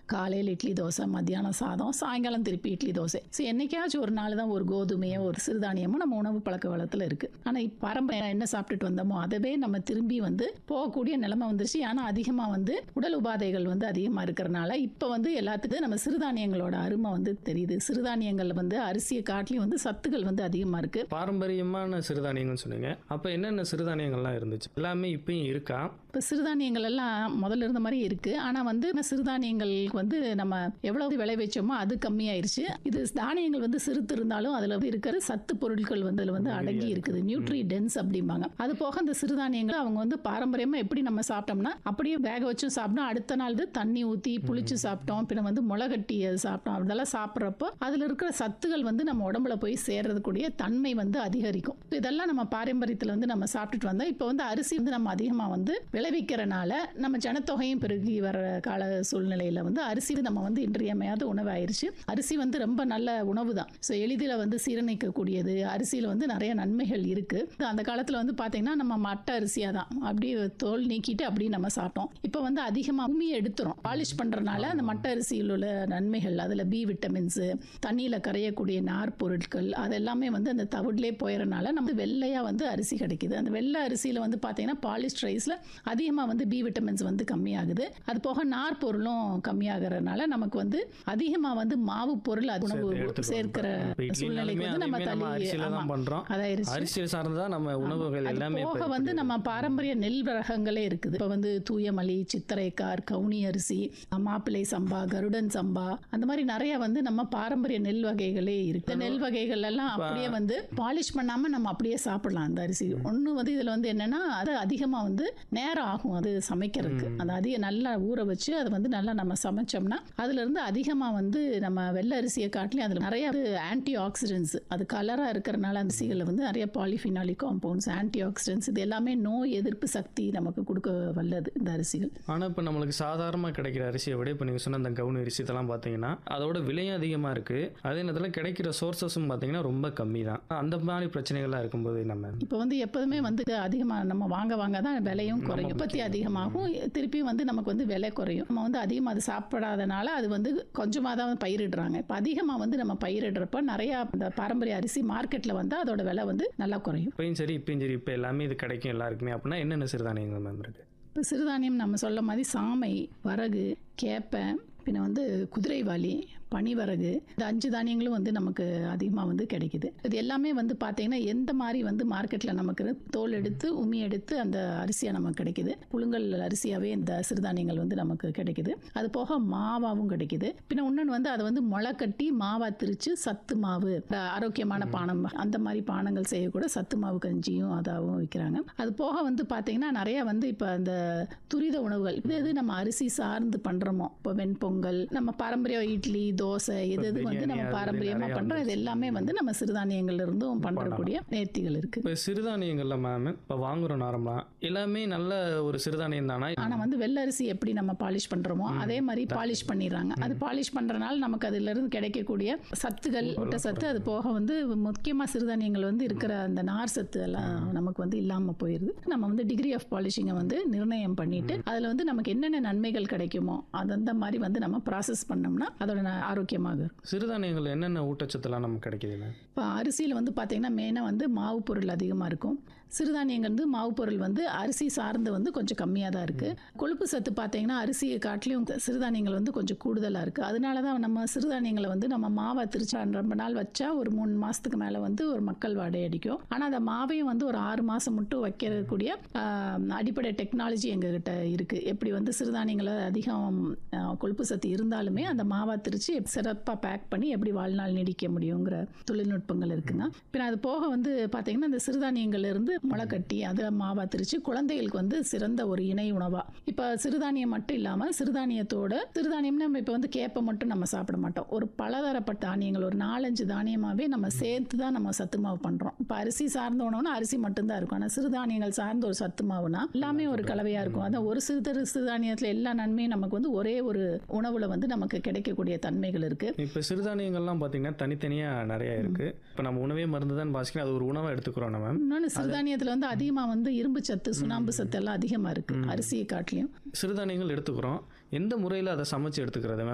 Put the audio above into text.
காலையில் இட்லி தோசை மத்தியானம் சாதம் சாயங்காலம் திருப்பி இட்லி தோசை ஸோ என்னைக்காச்சும் ஒரு நாள் தான் ஒரு கோதுமையோ ஒரு சிறுதானியமோ நம்ம உணவு பழக்க வழக்கத்தில் இருக்குது ஆனால் இப்போ பாரம்பரியம் என்ன சாப்பிட்டுட்டு வந்தோமோ அதவே நம்ம திரும்பி வந்து போகக்கூடிய நிலைமை வந்துருச்சு ஆனால் அதிகமாக வந்து உடல் உபாதைகள் வந்து அதிகமாக இருக்கிறனால இப்போ வந்து எல்லாத்துக்கும் நம்ம சிறுதானியங்களோட அருமை வந்து தெரியுது சிறுதானியங்கள் வந்து அரிசியை காட்டிலையும் வந்து சத்துக்கள் வந்து அதிகமாக இருக்குது பாரம்பரியமான சிறுதானியங்கள்னு சொன்னீங்க அப்போ என்னென்ன சிறுதானியங்கள்லாம் இருந்துச்சு எல்லாமே இப்பயும் இருக்கா இப்போ சிறுதானியங்கள் எல்லாம் முதல்ல இருந்த மாதிரி இருக்கு ஆனால் வந்து இந்த சிறுதானியங்களுக்கு வந்து நம்ம எவ்வளவு விளை வச்சோமோ அது கம்மியாயிருச்சு இது தானியங்கள் வந்து சிறுத்து இருந்தாலும் அதில் இருக்கிற சத்து பொருட்கள் வந்து அதில் வந்து அடங்கி இருக்குது நியூட்ரி டென்ஸ் அப்படிம்பாங்க அது போக இந்த சிறுதானியங்கள் அவங்க வந்து பாரம்பரியமாக எப்படி நம்ம சாப்பிட்டோம்னா அப்படியே வேக வச்சும் சாப்பிட்டோம் அடுத்த நாள் இது தண்ணி ஊற்றி புளிச்சு சாப்பிட்டோம் பின்ன வந்து முளைகட்டி அது சாப்பிட்டோம் அதெல்லாம் சாப்பிட்றப்போ அதில் இருக்கிற சத்துகள் வந்து நம்ம உடம்புல போய் சேர்றதுக்கூடிய தன்மை வந்து அதிகரிக்கும் இதெல்லாம் நம்ம பாரம்பரியத்தில் வந்து நம்ம சாப்பிட்டுட்டு வந்தோம் இப்போ வந்து அரிசி வந்து நம்ம அதிகமாக வந்து விளைவிக்கிறனால நம்ம ஜனத்தொகையும் பெருகி வர கால சூழ்நிலையில் வந்து அரிசி நம்ம வந்து இன்றியமையாத உணவாயிருச்சு அரிசி வந்து ரொம்ப நல்ல உணவு தான் ஸோ எளிதில் வந்து சீரணிக்கக்கூடியது அரிசியில் வந்து நிறைய நன்மைகள் இருக்குது அந்த காலத்தில் வந்து பார்த்தீங்கன்னா நம்ம மட்டை அரிசியாக தான் அப்படியே தோல் நீக்கிட்டு அப்படியே நம்ம சாப்பிட்டோம் இப்போ வந்து அதிகமாக உமியை எடுத்துரும் பாலிஷ் பண்ணுறனால அந்த மட்டை அரிசியில் உள்ள நன்மைகள் அதில் பி விட்டமின்ஸு தண்ணியில் கரையக்கூடிய நார் பொருட்கள் அதெல்லாமே வந்து அந்த தவிட்லே போயிடறனால நமக்கு வெள்ளையாக வந்து அரிசி கிடைக்குது அந்த வெள்ளை அரிசியில் வந்து பார்த்தீங்கன்னா பாலிஷ் ரைஸில் அதிகமாக வந்து பி விட்டமின்ஸ் வந்து கம்மியாகுது அது போக நார் பொருளும் கம்மியாகிறதுனால நமக்கு வந்து அதிகமாக வந்து மாவு பொருள் அது உணவு எடுத்துக்கிறோம். சேர்க்கிற இப்ப இட்லினாலுமே சூழ்நிலைக்கு வந்து நம்ம அதையுமே நம்ம தள்ளி அரிசியில தான் ஆமா, பண்றோம். அதாயிருச்சு அரிசியை சார்ந்தா நம்ம உணவுகள் அது எல்லாமே இப்ப போக வந்து நம்ம பாரம்பரிய நெல் ரகங்களே இருக்குது இப்போ வந்து தூயமல்லி சித்திரைக்கார் கவுனி அரிசி மாப்பிள்ளை சம்பா கருடன் சம்பா அந்த மாதிரி நிறைய வந்து நம்ம பாரம்பரிய நெல் வகைகளே இருக்கு இந்த நெல் வகைகள் எல்லாம் அப்படியே வந்து பாலிஷ் பண்ணாம நம்ம அப்படியே சாப்பிடலாம் அந்த அரிசி ஒன்று வந்து இதுல வந்து என்னன்னா அது அதிகமா வந்து நேரம் ஆகும் அது சமைக்கிறதுக்கு அது அதிக நல்லா ஊற வச்சு அதை வந்து நல்லா நம்ம சமைச்சோம்னா அதுல இருந்து அதிகமா வந்து நம்ம வெள்ளை அரிசியை காட்டிலும் அதுல நிறைய ஆன்டி ஆக்சிடென்ட்ஸ் அது கலரா இருக்கிறனால அந்த அரிசிகளில் வந்து நிறைய பாலிஃபினாலிக் காம்பவுண்ட்ஸ் ஆன்டி ஆக்சிடென்ட்ஸ் இது எல்லாமே நோய் எதிர்ப்பு சக்தி நமக்கு கொடுக்க வல்லது இந்த அரிசிகள் ஆனால் இப்போ நம்மளுக்கு சாதாரணமாக கிடைக்கிற அரிசியை விட இப்போ நீங்கள் சொன்ன அந்த கவுனி அரிசி இதெல்லாம் பார்த்தீங்கன்னா அதோட விலையும் அதிகமாக இருக்குது அதே நேரத்தில் கிடைக்கிற சோர்சஸும் பார்த்தீங்கன்னா ரொம்ப கம்மி தான் அந்த மாதிரி பிரச்சனைகள்லாம் இருக்கும்போது நம்ம இப்போ வந்து எப்போதுமே வந்து அதிகமாக நம்ம வாங்க வாங்க தான் விலையும் குறையும் உற்பத்தி அதிகமாகும் திருப்பியும் வந்து நமக்கு வந்து விலை குறையும் நம்ம வந்து அதிகமாக அது சாப்பிடாதனால அது வந்து கொஞ்சமாக தான் பயிரிடுறாங்க இப்போ அதிகமாக வந்து நம்ம பயிரிடுறப்ப நிறையா இந்த பாரம்பரிய அரிசி மார்க்கெட்டில் வந்து அதோட விலை வந்து நல்லா குறையும் இப்பயும் சரி இப்பயும் சரி இப்போ எல்லாமே இது கிடைக்கும் எல்லாருக்குமே அப்படின்னா என்னென்ன சிறுதானியங்கள் மேம் இருக்கு இப்போ சிறுதானியம் நம்ம சொல்ல மாதிரி சாமை வரகு கேப்பை பின்ன வந்து குதிரைவாலி பனிவரகு இந்த அஞ்சு தானியங்களும் வந்து நமக்கு அதிகமாக வந்து கிடைக்குது இது எல்லாமே வந்து பார்த்தீங்கன்னா எந்த மாதிரி வந்து மார்க்கெட்டில் நமக்கு தோல் எடுத்து உமி எடுத்து அந்த அரிசியாக நமக்கு கிடைக்குது புழுங்கல் அரிசியாகவே இந்த சிறுதானியங்கள் வந்து நமக்கு கிடைக்குது அது போக மாவாவும் கிடைக்குது பின்ன இன்னொன்று வந்து அதை வந்து முளை கட்டி மாவா திரிச்சு சத்து மாவு இந்த ஆரோக்கியமான பானம் அந்த மாதிரி பானங்கள் செய்யக்கூட சத்து மாவு கஞ்சியும் அதாவும் விற்கிறாங்க அது போக வந்து பார்த்தீங்கன்னா நிறைய வந்து இப்போ அந்த துரித உணவுகள் இது எது நம்ம அரிசி சார்ந்து பண்ணுறோமோ இப்போ வெண்பொங்கல் நம்ம பாரம்பரிய இட்லி தோசை எது எது வந்து பிரியாணி நம்ம அது பாரம்பரியமாக நிறைய பண்ணுறோம் இது எல்லாமே வந்து நம்ம சிறுதானியங்கள்ல இருந்தும் பண்ணுறக்கூடிய நேர்த்திகள் இருக்குது இப்போ சிறுதானியங்கள்ல மேம் இப்போ வாங்குறோம் நார்மலாக எல்லாமே நல்ல ஒரு சிறுதானியம் தானா ஆனால் வந்து வெள்ளை அரிசி எப்படி நம்ம பாலிஷ் பண்ணுறோமோ அதே மாதிரி பாலிஷ் பண்ணிடுறாங்க அது பாலிஷ் பண்ணுறனால நமக்கு அதிலிருந்து கிடைக்கக்கூடிய சத்துகள் ஊட்டச்சத்து அது போக வந்து முக்கியமாக சிறுதானியங்கள் வந்து இருக்கிற அந்த நார் சத்து எல்லாம் நமக்கு வந்து இல்லாமல் போயிடுது நம்ம வந்து டிகிரி ஆஃப் பாலிஷிங்கை வந்து நிர்ணயம் பண்ணிட்டு அதில் வந்து நமக்கு என்னென்ன நன்மைகள் கிடைக்குமோ அந்த மாதிரி வந்து நம்ம ப்ராசஸ் பண்ணோம்னா அதோட ந- ஆரோக்கியமாக இருக்கும் சிறுதானியங்கள் என்னென்ன ஊட்டச்சத்துலாம் நமக்கு கிடைக்குது மேம் இப்போ அரிசியில் வந்து பார்த்தீங்கன்னா மெயினாக வந்து மாவு பொருள் அதிகமாக இருக்கும் சிறுதானியங்கள் வந்து மாவு பொருள் வந்து அரிசி சார்ந்து வந்து கொஞ்சம் கம்மியாக தான் இருக்குது கொழுப்பு சத்து பார்த்தீங்கன்னா அரிசியை காட்டிலும் சிறுதானியங்கள் வந்து கொஞ்சம் கூடுதலாக இருக்குது அதனால தான் நம்ம சிறுதானியங்களை வந்து நம்ம மாவை திரிச்சா ரொம்ப நாள் வச்சா ஒரு மூணு மாதத்துக்கு மேலே வந்து ஒரு மக்கள் வாடை அடிக்கும் ஆனால் அந்த மாவையும் வந்து ஒரு ஆறு மாதம் மட்டும் வைக்கிறக்கூடிய ஆஹ், அடிப்படை டெக்னாலஜி எங்ககிட்ட இருக்குது எப்படி வந்து சிறுதானியங்களை அதிகம் ஆஹ், கொழுப்பு சத்து இருந்தாலுமே அந்த மாவா திரிச்சு சிறப்பாக பேக் பண்ணி எப்படி வாழ்நாள் நீடிக்க முடியுங்கிற தொழில்நுட்பங்கள் இருக்குங்க பின்ன அது போக வந்து பார்த்தீங்கன்னா இந்த சிறுதானியங்கள்ல இருந்து முளை கட்டி அதை மாவா திரிச்சு குழந்தைகளுக்கு வந்து சிறந்த ஒரு இணை உணவா இப்போ சிறுதானியம் மட்டும் இல்லாமல் சிறுதானியத்தோட சிறுதானியம்னா நம்ம இப்போ வந்து கேப்பை மட்டும் நம்ம சாப்பிட மாட்டோம் ஒரு பலதரப்பட்ட தானியங்கள் ஒரு நாலஞ்சு தானியமாகவே நம்ம சேர்த்து தான் நம்ம சத்து மாவு பண்ணுறோம் இப்போ அரிசி சார்ந்த உணவுனா அரிசி மட்டும்தான் இருக்கும் ஆனால் சிறுதானியங்கள் சார்ந்த ஒரு சத்து மாவுனா எல்லாமே ஒரு கலவையாக இருக்கும் அதான் ஒரு சிறு சிறுதானியத்தில் எல்லா நன்மையும் நமக்கு வந்து ஒரே ஒரு உணவுல வந்து நமக்கு கிடைக்கக்கூடிய தன்மைகள் இருக்கு இப்போ சிறுதானியங்கள்லாம் பார்த்தீங்கன்னா தனித்தனியாக நிறைய இருக்குது இப்போ நம்ம உணவே மருந்து தான் பாசிக்கணும் அது ஒரு உணவாக எடுத்துக்கிறோம் நம்ம இன்னொன்று சிறுதானியத்தில் வந்து அதிகமாக வந்து இரும்பு சத்து சுண்ணாம்பு சத்து எல்லாம் அதிகமாக இருக்கு அரிசியை காட்டிலையும் சிறுதானியங்கள் எடுத்துக்கிறோம் எந்த முறையில் அதை சமைச்சு எடுத்துக்கிறது